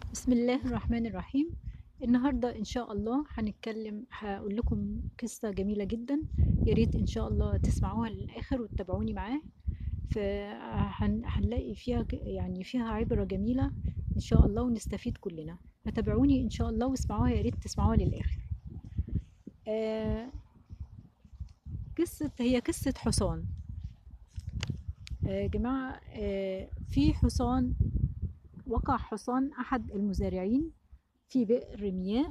بسم الله الرحمن الرحيم النهاردة إن شاء الله هنتكلم هقول لكم قصة جميلة جدا يا ريت إن شاء الله تسمعوها للآخر وتتابعوني معاه فهنلاقي فيها ك- يعني فيها عبرة جميلة إن شاء الله ونستفيد كلنا فتابعوني إن شاء الله واسمعوها يا ريت تسمعوها للآخر آه، قصة هي قصة حصان آه، يا جماعة آه، في حصان وقع حصان أحد المزارعين في بئر مياه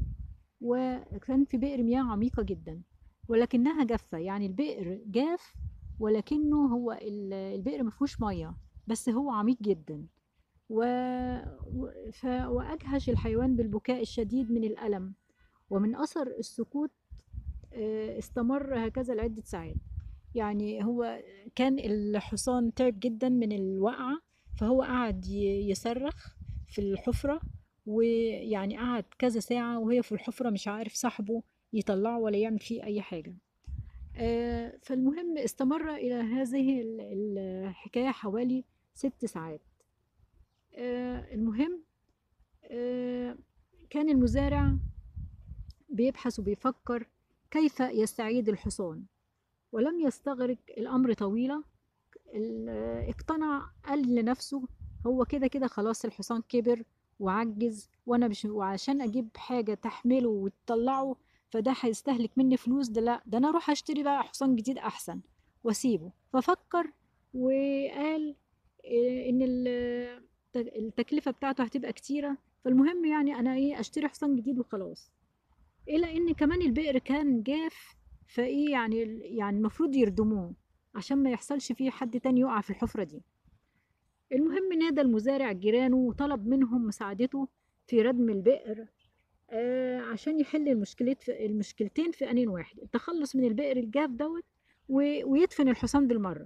وكان في بئر مياه عميقة جدا ولكنها جافة يعني البئر جاف ولكنه هو ال- البئر مفهوش مية بس هو عميق جدا و... و... ف... وأدهش الحيوان بالبكاء الشديد من الألم ومن أثر السكوت آه، استمر هكذا لعدة ساعات يعني هو كان الحصان تعب جدا من الوقعة فهو قعد ي- يصرخ في الحفرة ويعني قعد كذا ساعة وهي في الحفرة مش عارف صاحبه يطلعه ولا يعمل فيه أي حاجة آه، فالمهم استمر إلى هذه ال- الحكاية حوالي ست ساعات آه، المهم آه، كان المزارع بيبحث وبيفكر كيف يستعيد الحصان ولم يستغرق الأمر طويلا ال- اقتنع قال لنفسه هو كده كده خلاص الحصان كبر وعجز وانا مش وعشان اجيب حاجة تحمله وتطلعه فده هيستهلك مني فلوس ده لا ده انا اروح اشتري بقى حصان جديد احسن واسيبه ففكر وقال إيه ان ال- التكلفة بتاعته هتبقى كتيرة فالمهم يعني انا ايه اشتري حصان جديد وخلاص الى ان كمان البئر كان جاف فايه يعني يعني المفروض يردموه عشان ما يحصلش فيه حد تاني يقع في الحفرة دي المهم نادى المزارع جيرانه وطلب منهم مساعدته في ردم البئر آه عشان يحل المشكلات في المشكلتين في آن واحد التخلص من البئر الجاف دوت و- ويدفن الحصان بالمرة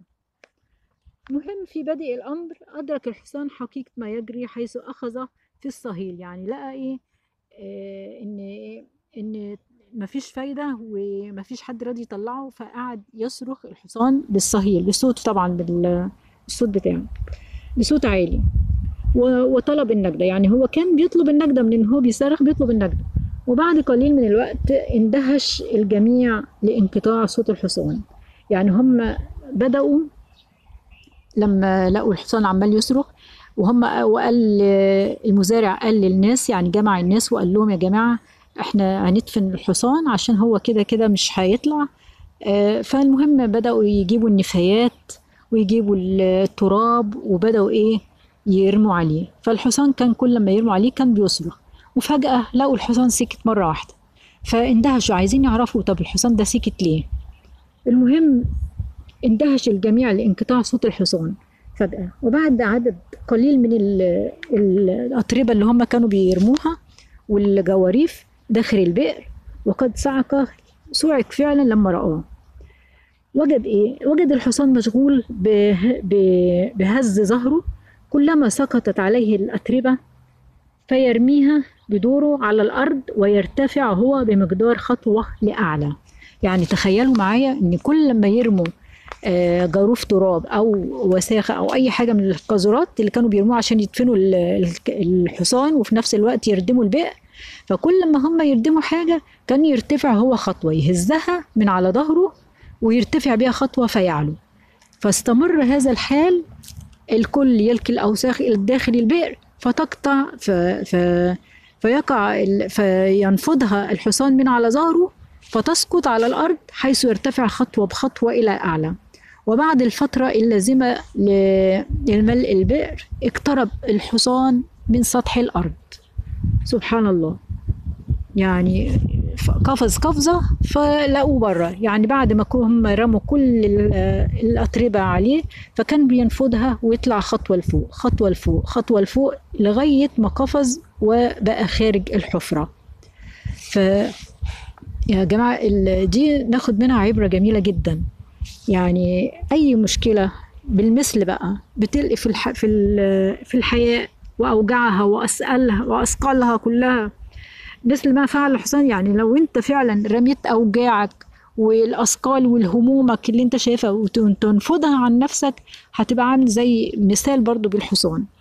مهم في بدء الأمر أدرك الحصان حقيقة ما يجري حيث أخذ في الصهيل يعني لقى إيه آه إن إن مفيش فايدة ومفيش حد راضي يطلعه فقعد يصرخ الحصان بالصهيل بصوت طبعا بالصوت بتاعه بصوت عالي و- وطلب النجدة يعني هو كان بيطلب النجدة من إن هو بيصرخ بيطلب النجدة وبعد قليل من الوقت اندهش الجميع لانقطاع صوت الحصان يعني هم بدأوا لما لقوا الحصان عمال يصرخ وهم وقال المزارع قال للناس يعني جمع الناس وقال لهم يا جماعة احنا هندفن الحصان عشان هو كده كده مش هيطلع آه، فالمهم بدأوا يجيبوا النفايات ويجيبوا التراب وبدأوا ايه يرموا عليه فالحصان كان كل ما يرموا عليه كان بيصرخ وفجأة لقوا الحصان سكت مرة واحدة فاندهشوا عايزين يعرفوا طب الحصان ده سكت ليه المهم اندهش الجميع لانقطاع صوت الحصان فجأة وبعد عدد قليل من ال- ال- الأطربة اللي هم كانوا بيرموها والجواريف داخل البئر وقد صعق صعق فعلا لما رآه وجد ايه وجد الحصان مشغول به- ب- بهز ظهره كلما سقطت عليه الأتربة فيرميها بدوره على الأرض ويرتفع هو بمقدار خطوة لأعلى يعني تخيلوا معايا إن كل لما يرموا آه، جاروف تراب أو وساخة أو أي حاجة من القاذورات اللي كانوا بيرموها عشان يدفنوا ال- ال- الحصان وفي نفس الوقت يردموا البئر فكل ما هم يردموا حاجة كان يرتفع هو خطوة يهزها من على ظهره ويرتفع بيها خطوة فيعلو فاستمر هذا الحال الكل يلقي الأوساخ إلى داخل البئر فتقطع ف... ف... فيقع ال... فينفضها الحصان من على ظهره فتسقط على الأرض حيث يرتفع خطوة بخطوة إلى أعلى وبعد الفترة اللازمة ل- لملء البئر اقترب الحصان من سطح الأرض سبحان الله يعني ف- قفز قفزة فلقوه بره يعني بعد ما هم رموا كل ال- الأتربة عليه فكان بينفضها ويطلع خطوة لفوق خطوة لفوق خطوة لفوق لغاية ما قفز وبقى خارج الحفرة ف يا جماعة ال- دي ناخد منها عبرة جميلة جدا يعني أي مشكلة بالمثل بقى بتلقي في الح... في ال- في الحياة وأوجاعها وأسألها وأثقالها كلها مثل ما فعل الحصان يعني لو أنت فعلا رميت أوجاعك والأثقال والهمومك اللي أنت شايفها وتنفضها عن نفسك هتبقى عامل زي مثال برضو بالحصان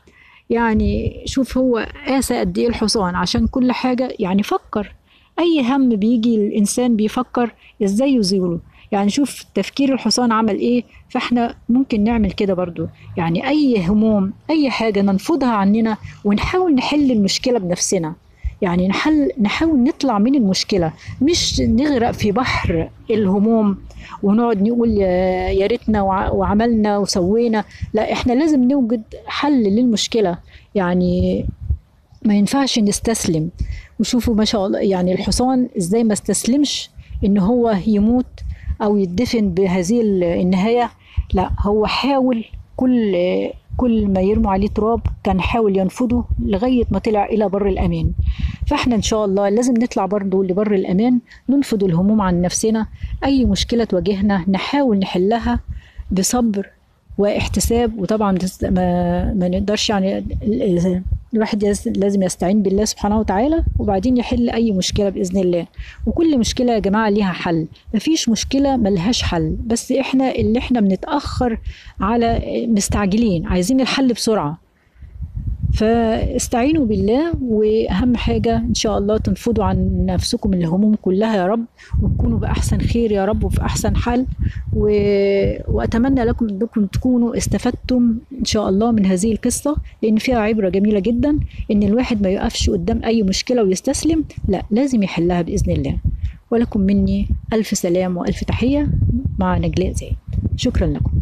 يعني شوف هو قاسى قد ايه الحصان عشان كل حاجة يعني فكر اي هم بيجي الانسان بيفكر ازاي يزيله يعني شوف تفكير الحصان عمل ايه فاحنا ممكن نعمل كده برضو يعني اي هموم اي حاجة ننفضها عننا ونحاول نحل المشكلة بنفسنا يعني نحل نحاول نطلع من المشكلة مش نغرق في بحر الهموم ونقعد نقول يا يا ريتنا وع- وعملنا وسوينا لا احنا لازم نوجد حل للمشكلة يعني ما ينفعش نستسلم وشوفوا ما شاء الله يعني الحصان ازاي ما استسلمش ان هو يموت او يدفن بهذه ال- النهاية لا هو حاول كل كل ما يرموا عليه تراب كان حاول ينفضه لغاية ما طلع إلى بر الأمان فاحنا إن شاء الله لازم نطلع برضو لبر الأمان ننفض الهموم عن نفسنا أي مشكلة تواجهنا نحاول نحلها بصبر واحتساب وطبعا بس- ما, ما نقدرش يعني ال- ال- الواحد يز- لازم يستعين بالله سبحانه وتعالى وبعدين يحل أي مشكلة بإذن الله وكل مشكلة يا جماعة ليها حل مفيش مشكلة ملهاش حل بس احنا اللي احنا بنتأخر على مستعجلين عايزين الحل بسرعة فاستعينوا بالله واهم حاجه ان شاء الله تنفضوا عن نفسكم الهموم كلها يا رب وتكونوا باحسن خير يا رب وفي احسن حال و... واتمنى لكم انكم تكونوا استفدتم ان شاء الله من هذه القصه لان فيها عبره جميله جدا ان الواحد ما يقفش قدام اي مشكله ويستسلم لا لازم يحلها باذن الله ولكم مني الف سلام والف تحيه مع نجلاء زايد شكرا لكم